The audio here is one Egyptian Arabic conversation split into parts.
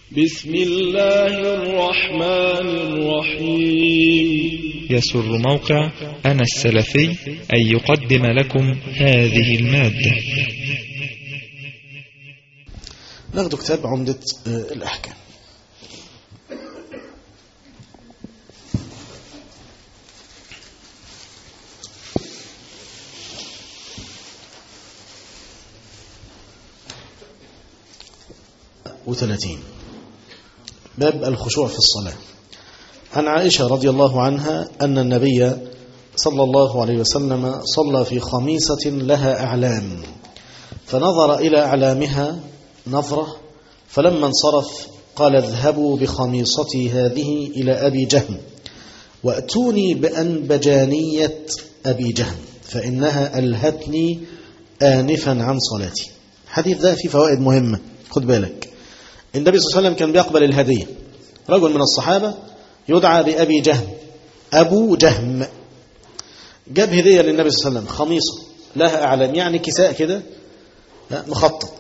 بسم الله الرحمن الرحيم يسر موقع أنا السلفي أن يقدم لكم هذه المادة ناخد كتاب عمدة آه، الأحكام وثلاثين باب الخشوع في الصلاة عن عائشة رضي الله عنها أن النبي صلى الله عليه وسلم صلى في خميصة لها أعلام فنظر إلى أعلامها نظرة فلما انصرف قال اذهبوا بخميصتي هذه إلى أبي جهم وأتوني بأنبجانية أبي جهم فإنها ألهتني آنفا عن صلاتي حديث ده فيه فوائد مهمة خد بالك النبي صلى الله عليه وسلم كان بيقبل الهدية رجل من الصحابة يدعى بأبي جهم أبو جهم جاب هدية للنبي صلى الله عليه وسلم خميصة لها أعلام يعني كساء كده مخطط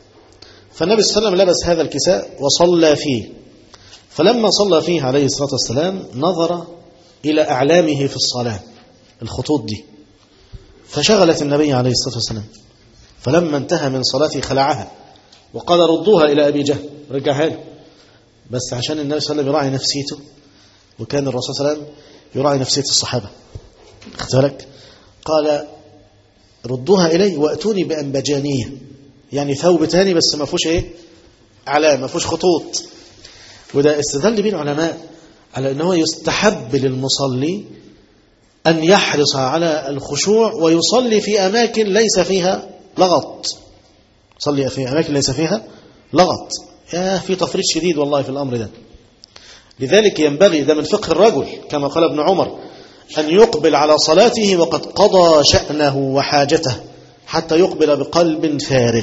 فالنبي صلى الله عليه وسلم لبس هذا الكساء وصلى فيه فلما صلى فيه عليه الصلاة والسلام نظر إلى أعلامه في الصلاة الخطوط دي فشغلت النبي عليه الصلاة والسلام فلما انتهى من صلاته خلعها وقال ردوها إلى أبي جهل رجعها له بس عشان النبي صلى الله عليه وسلم يراعي نفسيته وكان الرسول صلى الله عليه وسلم يراعي نفسية الصحابة اختلك قال ردوها إلي وأتوني بأنبجانية يعني ثوب تاني بس ما فيهوش ايه علامة ما فيهوش خطوط وده استدل به العلماء على أنه يستحب للمصلي أن يحرص على الخشوع ويصلي في أماكن ليس فيها لغط صلي في أماكن ليس فيها لغط يا في تفريط شديد والله في الأمر ده لذلك ينبغي ده من فقه الرجل كما قال ابن عمر أن يقبل على صلاته وقد قضى شأنه وحاجته حتى يقبل بقلب فارغ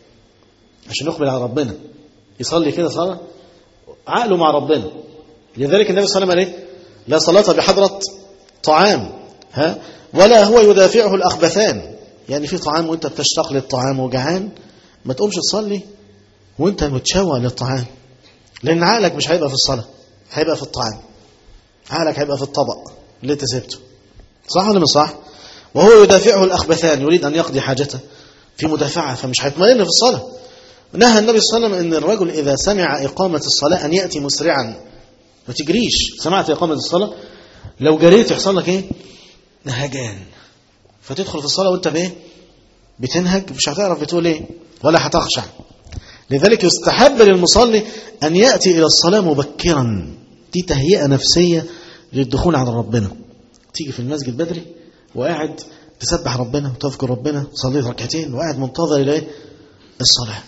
عشان يقبل على ربنا يصلي كده صلاة عقله مع ربنا لذلك النبي صلى الله عليه وسلم قال ايه لا صلاة بحضرة طعام ها ولا هو يدافعه الأخبثان يعني في طعام وانت بتشتاق للطعام وجعان ما تقومش تصلي وانت متشوق للطعام لأن عقلك مش هيبقى في الصلاة هيبقى في الطعام عقلك هيبقى في الطبق اللي انت سبته صح ولا مش صح وهو يدافعه الأخبثان يريد أن يقضي حاجته في مدافعة فمش هيطمئن في الصلاة نهى النبي صلى الله عليه وسلم أن الرجل إذا سمع إقامة الصلاة أن يأتي مسرعا ما تجريش سمعت إقامة الصلاة لو جريت يحصل لك إيه نهجان فتدخل في الصلاة وانت بإيه بتنهج مش هتعرف بتقول إيه ولا هتخشع لذلك يستحب للمصلي أن يأتي إلى الصلاة مبكرا دي تهيئة نفسية للدخول على ربنا تيجي في المسجد بدري وقاعد تسبح ربنا وتذكر ربنا صليت ركعتين وقاعد منتظر الى ايه الصلاه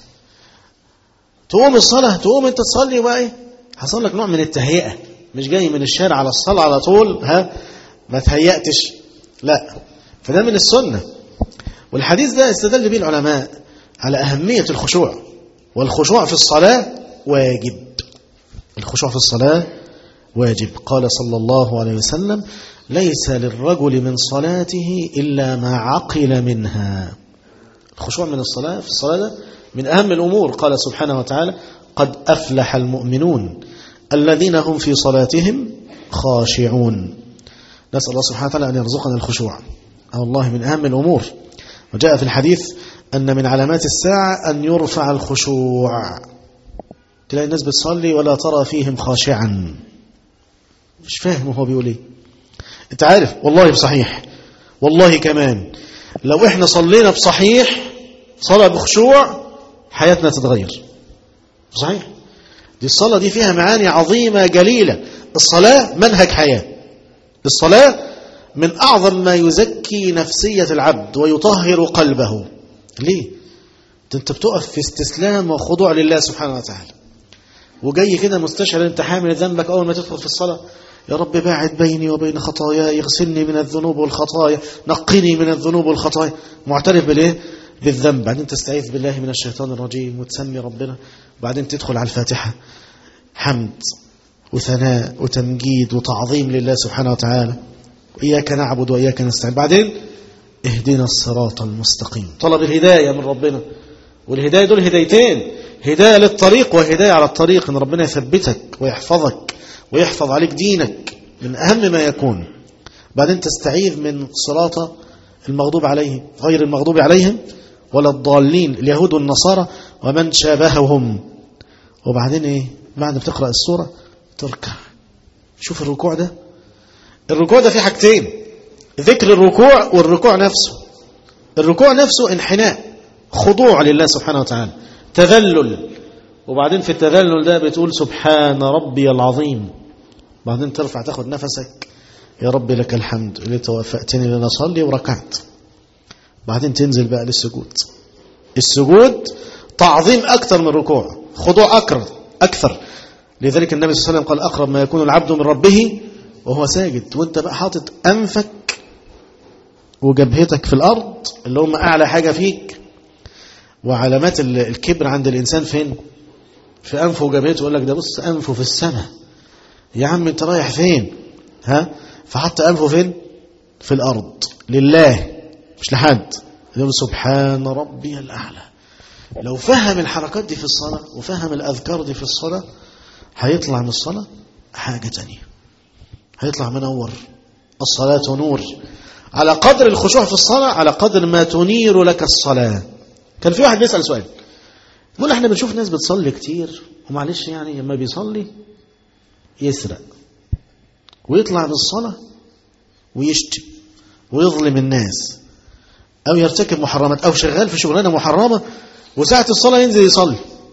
تقوم الصلاه تقوم انت تصلي بقى ايه حصل لك نوع من التهيئه مش جاي من الشارع على الصلاه على طول ها ما تهيأتش لا فده من السنه والحديث ده استدل به العلماء على اهميه الخشوع والخشوع في الصلاه واجب الخشوع في الصلاه واجب قال صلى الله عليه وسلم ليس للرجل من صلاته إلا ما عقل منها الخشوع من الصلاة في الصلاة ده من أهم الأمور قال سبحانه وتعالى قد أفلح المؤمنون الذين هم في صلاتهم خاشعون نسأل الله سبحانه وتعالى أن يرزقنا الخشوع أو الله من أهم الأمور وجاء في الحديث أن من علامات الساعة أن يرفع الخشوع تلاقي الناس بتصلي ولا ترى فيهم خاشعا مش فاهم هو بيقول ايه انت عارف والله بصحيح والله كمان لو احنا صلينا بصحيح صلاة بخشوع حياتنا تتغير صحيح دي الصلاة دي فيها معاني عظيمة جليلة الصلاة منهج حياة الصلاة من أعظم ما يزكي نفسية العبد ويطهر قلبه ليه انت بتقف في استسلام وخضوع لله سبحانه وتعالى وجاي كده مستشعر انت حامل ذنبك اول ما تدخل في الصلاه يا رب باعد بيني وبين خطاياي اغسلني من الذنوب والخطايا نقني من الذنوب والخطايا معترف بالايه بالذنب بعدين تستعيذ بالله من الشيطان الرجيم وتسمي ربنا بعدين تدخل على الفاتحه حمد وثناء وتمجيد وتعظيم لله سبحانه وتعالى اياك نعبد واياك نستعين بعدين اهدنا الصراط المستقيم طلب الهدايه من ربنا والهدايه دول هدايتين هداية للطريق وهداية على الطريق ان ربنا يثبتك ويحفظك ويحفظ عليك دينك من اهم ما يكون بعدين تستعيذ من صراط المغضوب عليهم غير المغضوب عليهم ولا الضالين اليهود والنصارى ومن شابههم وبعدين ايه بعد ما تقرأ السورة تركع شوف الركوع ده الركوع ده فيه حاجتين ذكر الركوع والركوع نفسه الركوع نفسه انحناء خضوع لله سبحانه وتعالى تذلل وبعدين في التذلل ده بتقول سبحان ربي العظيم بعدين ترفع تاخد نفسك يا رب لك الحمد اللي توفقتني لنصلي وركعت بعدين تنزل بقى للسجود السجود تعظيم أكثر من الركوع خضوع أكثر أكثر لذلك النبي صلى الله عليه وسلم قال أقرب ما يكون العبد من ربه وهو ساجد وانت بقى حاطط أنفك وجبهتك في الأرض اللي هم أعلى حاجة فيك وعلامات الكبر عند الإنسان فين في أنفه وجبهته يقول لك ده بص أنفه في السماء يا عم انت رايح فين ها فحط أنفه فين في الأرض لله مش لحد يقول سبحان ربي الأعلى لو فهم الحركات دي في الصلاة وفهم الأذكار دي في الصلاة هيطلع من الصلاة حاجة تانية هيطلع منور الصلاة نور على قدر الخشوع في الصلاة على قدر ما تنير لك الصلاة كان في واحد بيسأل سؤال يقول احنا بنشوف ناس بتصلي كتير ومعلش يعني لما بيصلي يسرق ويطلع من الصلاة ويشتم ويظلم الناس أو يرتكب محرمات أو شغال في شغلانة محرمة وساعة الصلاة ينزل يصلي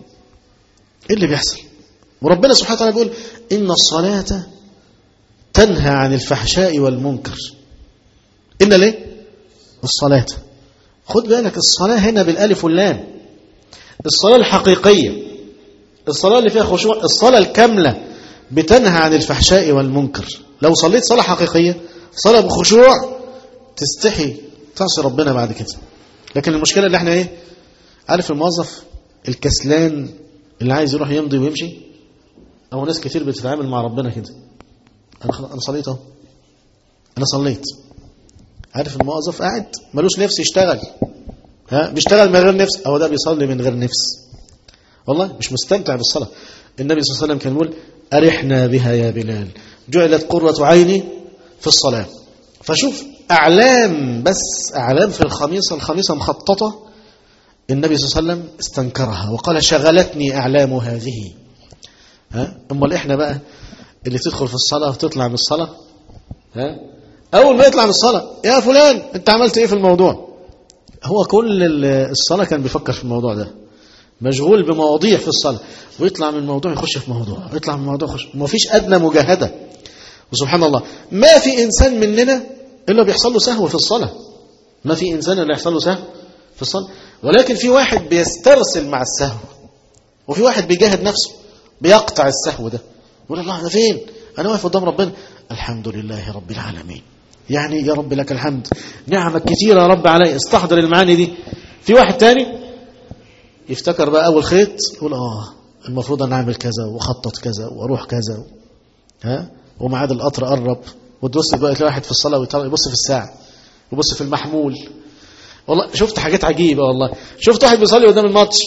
إيه اللي بيحصل وربنا سبحانه وتعالى بيقول إن الصلاة تنهى عن الفحشاء والمنكر إن ليه الصلاة خد بالك الصلاة هنا بالألف واللام الصلاة الحقيقية الصلاة اللي فيها خشوع الصلاة الكاملة بتنهى عن الفحشاء والمنكر لو صليت صلاة حقيقية صلاة بخشوع تستحي تعصي ربنا بعد كده لكن المشكلة اللي احنا ايه عارف الموظف الكسلان اللي عايز يروح يمضي ويمشي او ناس كتير بتتعامل مع ربنا كده انا خلاص انا صليت اهو انا صليت عارف الموظف قاعد ملوش نفس يشتغل ها بيشتغل من غير نفس هو ده بيصلي من غير نفس والله مش مستمتع بالصلاة النبي صلى الله عليه وسلم كان يقول أرحنا بها يا بلال جعلت قرة عيني في الصلاة فشوف أعلام بس أعلام في الخميصة الخميصة مخططة النبي صلى الله عليه وسلم استنكرها وقال شغلتني أعلام هذه ها أمال إحنا بقى اللي تدخل في الصلاة وتطلع من الصلاة ها أول ما يطلع من الصلاة يا فلان أنت عملت إيه في الموضوع هو كل الصلاة كان بيفكر في الموضوع ده مشغول بمواضيع في الصلاة ويطلع من موضوع يخش في موضوع يطلع من موضوع يخش ما فيش أدنى مجاهدة وسبحان الله ما في إنسان مننا إلا بيحصل له سهو في الصلاة ما في إنسان إلا يحصل له سهو في الصلاة ولكن في واحد بيسترسل مع السهو وفي واحد بيجاهد نفسه بيقطع السهو ده يقول الله أنا فين أنا واقف قدام ربنا الحمد لله رب العالمين يعني يا رب لك الحمد نعمك كثيرة يا رب علي استحضر المعاني دي في واحد تاني يفتكر بقى أول خيط يقول آه المفروض أن أعمل كذا وخطط كذا وأروح كذا ها وميعاد القطر قرب وتبص بقى تلاقي واحد في الصلاة ويبص في الساعة ويبص في المحمول والله شفت حاجات عجيبة والله شفت واحد بيصلي قدام الماتش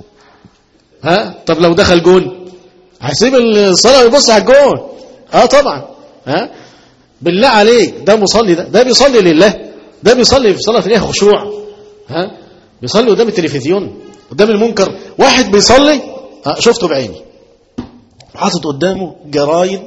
ها طب لو دخل جون هيسيب الصلاة ويبص على الجون اه طبعا ها بالله عليك ده مصلي ده ده بيصلي لله ده بيصلي في صلاة فيها خشوع ها بيصلي قدام التلفزيون قدام المنكر واحد بيصلي اه شفته بعيني حاطط قدامه جرايد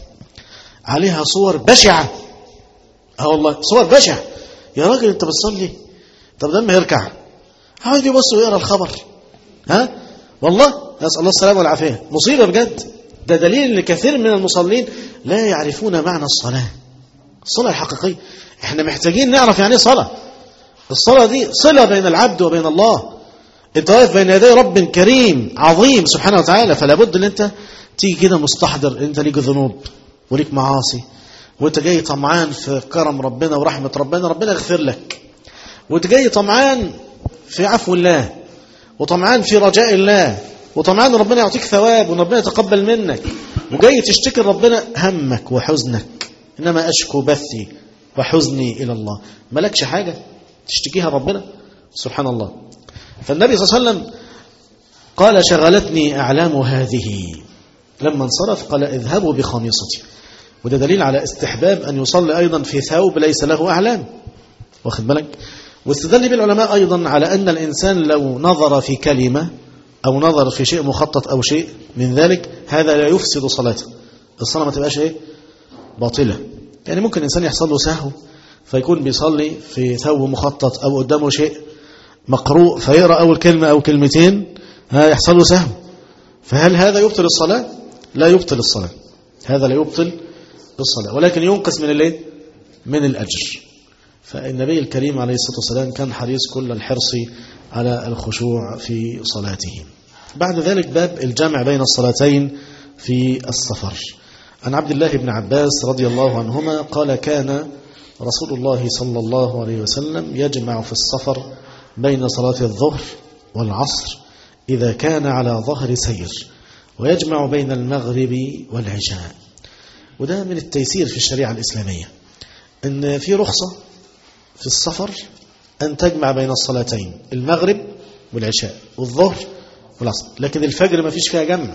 عليها صور بشعة اه والله صور بشعة يا راجل انت بتصلي طب لما يركع عاوز يبص ويقرا الخبر ها والله نسال الله السلامه والعافيه مصيبه بجد ده دليل ان كثير من المصلين لا يعرفون معنى الصلاه الصلاه الحقيقيه احنا محتاجين نعرف يعني ايه صلاه الصلاه دي صله بين العبد وبين الله انت واقف بين يدي رب كريم عظيم سبحانه وتعالى فلا بد ان انت تيجي كده مستحضر انت ليك ذنوب وليك معاصي وانت جاي طمعان في كرم ربنا ورحمه ربنا ربنا يغفر لك وانت جاي طمعان في عفو الله وطمعان في رجاء الله وطمعان ربنا يعطيك ثواب وان ربنا يتقبل منك وجاي تشتكي ربنا همك وحزنك انما اشكو بثي وحزني الى الله مالكش حاجه تشتكيها ربنا سبحان الله فالنبي صلى الله عليه وسلم قال شغلتني أعلام هذه لما انصرف قال اذهبوا بخميصتي وده دليل على استحباب أن يصلي أيضا في ثوب ليس له أعلام واخد بالك واستدل بالعلماء أيضا على أن الإنسان لو نظر في كلمة أو نظر في شيء مخطط أو شيء من ذلك هذا لا يفسد صلاته الصلاة ما تبقاش إيه باطلة يعني ممكن الإنسان يحصل له سهو فيكون بيصلي في ثوب مخطط أو قدامه شيء مقروء فيقرأ أول كلمة أو كلمتين ها يحصل له سهو فهل هذا يبطل الصلاة؟ لا يبطل الصلاة هذا لا يبطل الصلاة ولكن ينقص من الايه؟ من الأجر فالنبي الكريم عليه الصلاة والسلام كان حريص كل الحرص على الخشوع في صلاته بعد ذلك باب الجمع بين الصلاتين في السفر عن عبد الله بن عباس رضي الله عنهما قال كان رسول الله صلى الله عليه وسلم يجمع في السفر بين صلاة الظهر والعصر إذا كان على ظهر سير ويجمع بين المغرب والعشاء وده من التيسير في الشريعة الإسلامية إن في رخصة في السفر أن تجمع بين الصلاتين المغرب والعشاء والظهر والعصر لكن الفجر ما فيش فيها جمع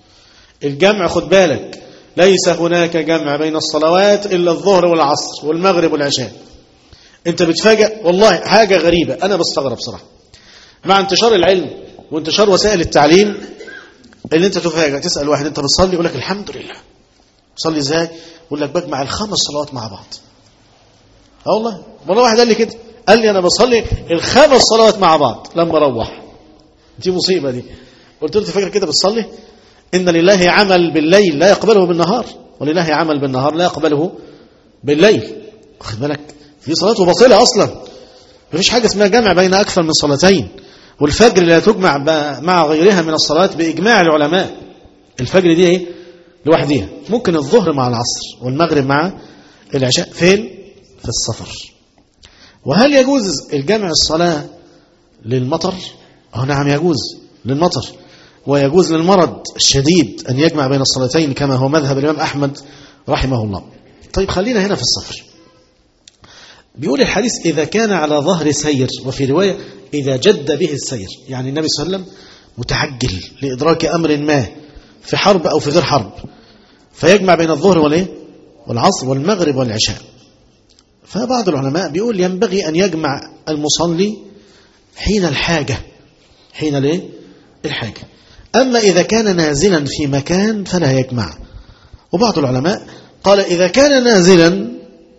الجمع خد بالك ليس هناك جمع بين الصلوات إلا الظهر والعصر والمغرب والعشاء انت بتفاجأ والله حاجة غريبة أنا بستغرب صراحة مع انتشار العلم وانتشار وسائل التعليم اللي انت تفاجأ تسأل واحد انت بتصلي يقول لك الحمد لله بتصلي ازاي يقول لك بجمع الخمس صلوات مع بعض اه والله والله واحد قال لي كده قال لي انا بصلي الخمس صلوات مع بعض لما اروح دي مصيبة دي قلت له انت فاكر كده بتصلي ان لله عمل بالليل لا يقبله بالنهار ولله عمل بالنهار لا يقبله بالليل واخد بالك في صلاته باطلة اصلا مفيش حاجة اسمها جمع بين اكثر من صلاتين والفجر لا تجمع مع غيرها من الصلوات باجماع العلماء الفجر دي ايه لوحديها ممكن الظهر مع العصر والمغرب مع العشاء فين في السفر وهل يجوز الجمع الصلاة للمطر اه نعم يجوز للمطر ويجوز للمرض الشديد أن يجمع بين الصلاتين كما هو مذهب الإمام أحمد رحمه الله طيب خلينا هنا في السفر بيقول الحديث إذا كان على ظهر سير وفي رواية إذا جد به السير يعني النبي صلى الله عليه وسلم متعجل لإدراك أمر ما في حرب أو في غير حرب فيجمع بين الظهر والإيه؟ والعصر والمغرب والعشاء فبعض العلماء بيقول ينبغي أن يجمع المصلي حين الحاجة حين الايه الحاجة أما إذا كان نازلا في مكان فلا يجمع وبعض العلماء قال إذا كان نازلا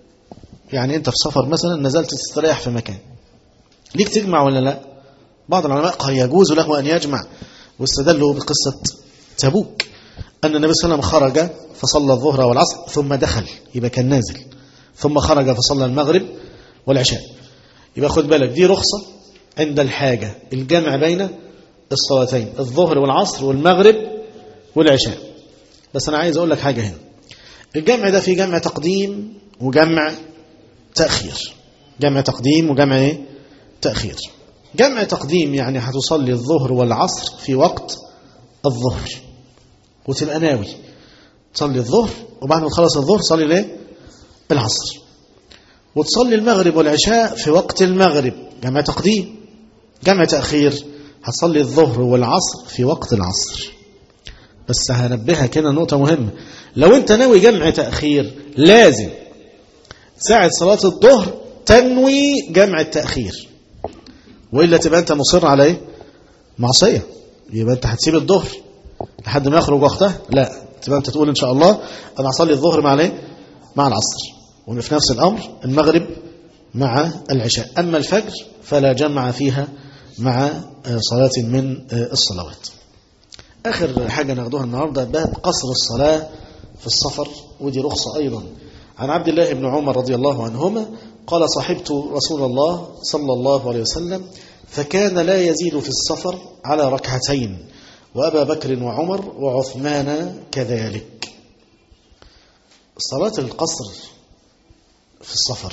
يعني أنت في سفر مثلا نزلت تستريح في مكان ليك تجمع ولا لا بعض العلماء قال يجوز له أن يجمع واستدلوا بقصة تبوك أن النبي صلى الله عليه وسلم خرج فصلى الظهر والعصر ثم دخل يبقى كان نازل ثم خرج فصلى المغرب والعشاء يبقى خد بالك دي رخصة عند الحاجة الجمع بين الصلاتين الظهر والعصر والمغرب والعشاء بس أنا عايز أقول لك حاجة هنا الجمع ده في جمع تقديم وجمع تأخير جمع تقديم وجمع ايه؟ تأخير جمع تقديم يعني هتصلي الظهر والعصر في وقت الظهر وتبقى ناوي تصلي الظهر وبعد ما تخلص الظهر تصلي ليه العصر وتصلي المغرب والعشاء في وقت المغرب جمع تقديم جمع تأخير هتصلي الظهر والعصر في وقت العصر بس هنبهها كده نقطة مهمة لو انت ناوي جمع تأخير لازم ساعة صلاة الظهر تنوي جمع التأخير وإلا تبقى انت مصر على ايه معصية يبقى انت هتسيب الظهر لحد ما يخرج وقتها لا تبقى انت تقول ان شاء الله انا هصلي الظهر مع الايه مع العصر وفي نفس الامر المغرب مع العشاء اما الفجر فلا جمع فيها مع صلاة من الصلوات آخر حاجة ناخدوها النهاردة باب قصر الصلاة في السفر ودي رخصة أيضا عن عبد الله بن عمر رضي الله عنهما قال صاحبت رسول الله صلى الله عليه وسلم فكان لا يزيد في السفر على ركعتين وأبا بكر وعمر وعثمان كذلك صلاة القصر في السفر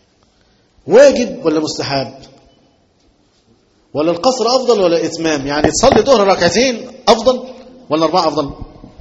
واجب ولا مستحب ولا القصر أفضل ولا إتمام يعني تصلي ظهر ركعتين أفضل ولا أربعة أفضل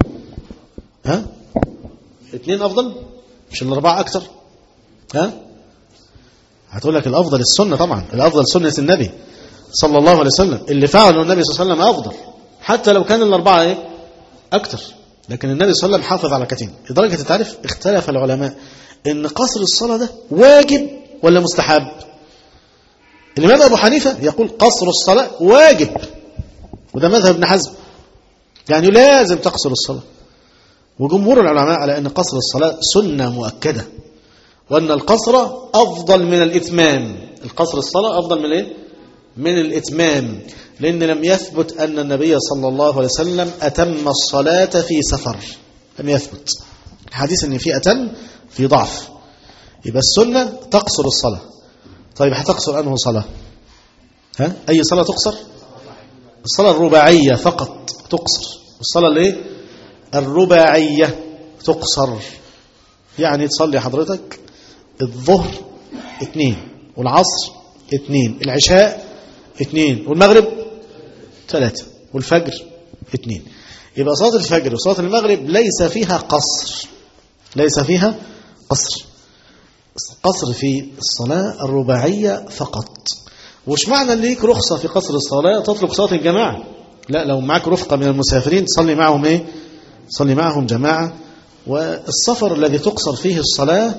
ها اثنين أفضل مش الأربعة أكتر ها هتقول لك الأفضل السنة طبعا الأفضل سنة النبي صلى الله عليه وسلم اللي فعله النبي صلى الله عليه وسلم أفضل حتى لو كان الأربعة إيه؟ أكتر لكن النبي صلى الله عليه وسلم حافظ على ركعتين لدرجة تعرف اختلف العلماء إن قصر الصلاة ده واجب ولا مستحب الإمام أبو حنيفة يقول قصر الصلاة واجب وده مذهب ابن حزم يعني لازم تقصر الصلاة وجمهور العلماء على أن قصر الصلاة سنة مؤكدة وأن القصر أفضل من الإتمام القصر الصلاة أفضل من إيه؟ من الإتمام لأن لم يثبت أن النبي صلى الله عليه وسلم أتم الصلاة في سفر لم يثبت الحديث أن في أتم في ضعف يبقى السنة تقصر الصلاة طيب هتقصر أنه صلاة ها؟ أي صلاة تقصر الصلاة الرباعية فقط تقصر الصلاة الايه الرباعية تقصر يعني تصلي حضرتك الظهر اثنين والعصر اثنين العشاء اثنين والمغرب ثلاثة والفجر اثنين يبقى صلاة الفجر وصلاة المغرب ليس فيها قصر ليس فيها قصر قصر في الصلاة الرباعية فقط وش معنى اللي ليك رخصة في قصر الصلاة تطلق صلاة الجماعة لا لو معك رفقة من المسافرين تصلي معهم ايه تصلي معهم جماعة والسفر الذي تقصر فيه الصلاة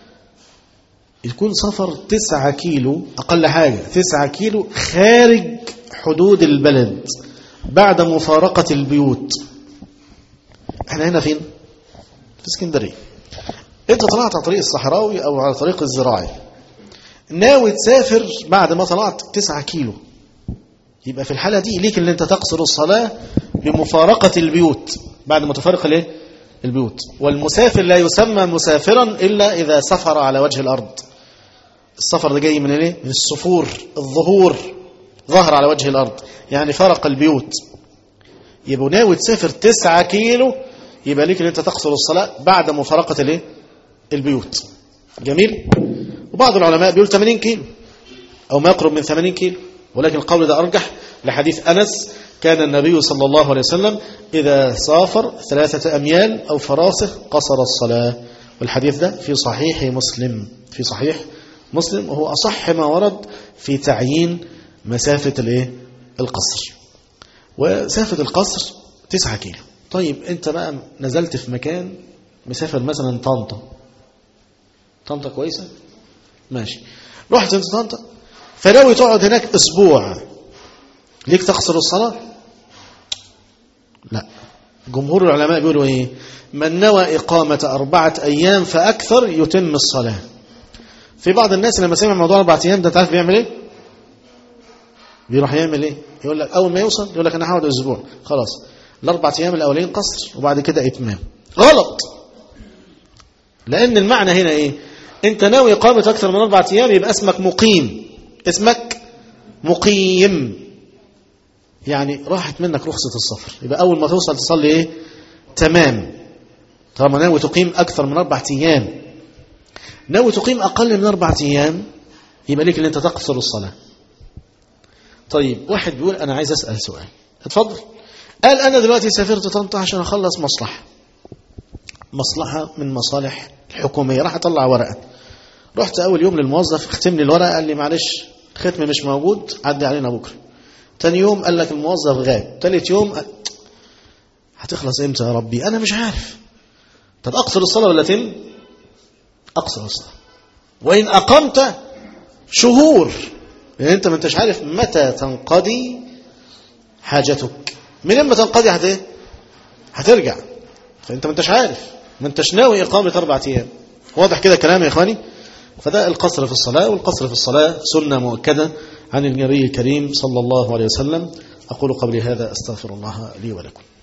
يكون سفر تسعة كيلو أقل حاجة تسعة كيلو خارج حدود البلد بعد مفارقة البيوت احنا هنا فين في اسكندرية انت طلعت على طريق الصحراوي او على طريق الزراعي ناوي تسافر بعد ما طلعت تسعة كيلو يبقى في الحالة دي ليك اللي انت تقصر الصلاة بمفارقة البيوت بعد ما تفارق الايه البيوت والمسافر لا يسمى مسافرا إلا إذا سفر على وجه الأرض السفر ده جاي من الايه من السفور الظهور ظهر على وجه الأرض يعني فرق البيوت يبقى ناوي تسافر تسعة كيلو يبقى ليك اللي انت تقصر الصلاة بعد مفارقة الايه البيوت جميل وبعض العلماء بيقول 80 كيلو أو ما يقرب من 80 كيلو ولكن القول ده أرجح لحديث أنس كان النبي صلى الله عليه وسلم إذا سافر ثلاثة أميال أو فراسخ قصر الصلاة والحديث ده في صحيح مسلم في صحيح مسلم وهو أصح ما ورد في تعيين مسافة الايه القصر وسافة القصر تسعة كيلو طيب انت بقى نزلت في مكان مسافر مثلا طنطا طنطا كويسة ماشي رحت انت طنطا فناوي تقعد هناك اسبوع ليك تقصر الصلاة لا جمهور العلماء بيقولوا ايه من نوى إقامة أربعة أيام فأكثر يتم الصلاة في بعض الناس لما سمع موضوع أربعة أيام ده تعرف بيعمل ايه بيروح يعمل ايه يقول لك أول ما يوصل يقول لك أنا هقعد أسبوع خلاص الأربع أيام الأولين قصر وبعد كده إتمام غلط لأن المعنى هنا إيه أنت ناوي إقامة أكثر من أربعة أيام يبقى اسمك مقيم اسمك مقيم يعني راحت منك رخصة السفر يبقى أول ما توصل تصلي إيه تمام طالما ناوي تقيم أكثر من أربعة أيام ناوي تقيم أقل من أربعة أيام يبقى ليك اللي أنت تقصر الصلاة طيب واحد بيقول أنا عايز أسأل سؤال اتفضل قال أنا دلوقتي سافرت طنطا عشان أخلص مصلحة مصلحة من مصالح الحكومية راح أطلع ورقة رحت أول يوم للموظف اختم لي الورقة قال لي معلش ختم مش موجود عدي علينا بكرة تاني يوم قال لك الموظف غاب تالت يوم قال هتخلص امتى يا ربي أنا مش عارف طب أقصر الصلاة ولا تم أقصر الصلاة وإن أقمت شهور لأن أنت ما أنتش عارف متى تنقضي حاجتك من لما تنقضي هت هترجع فأنت ما أنتش عارف ما أنتش ناوي إقامة أربعة أيام واضح كده كلام يا إخواني فده القصر في الصلاة والقصر في الصلاة سنة مؤكدة عن النبي الكريم صلى الله عليه وسلم أقول قبل هذا أستغفر الله لي ولكم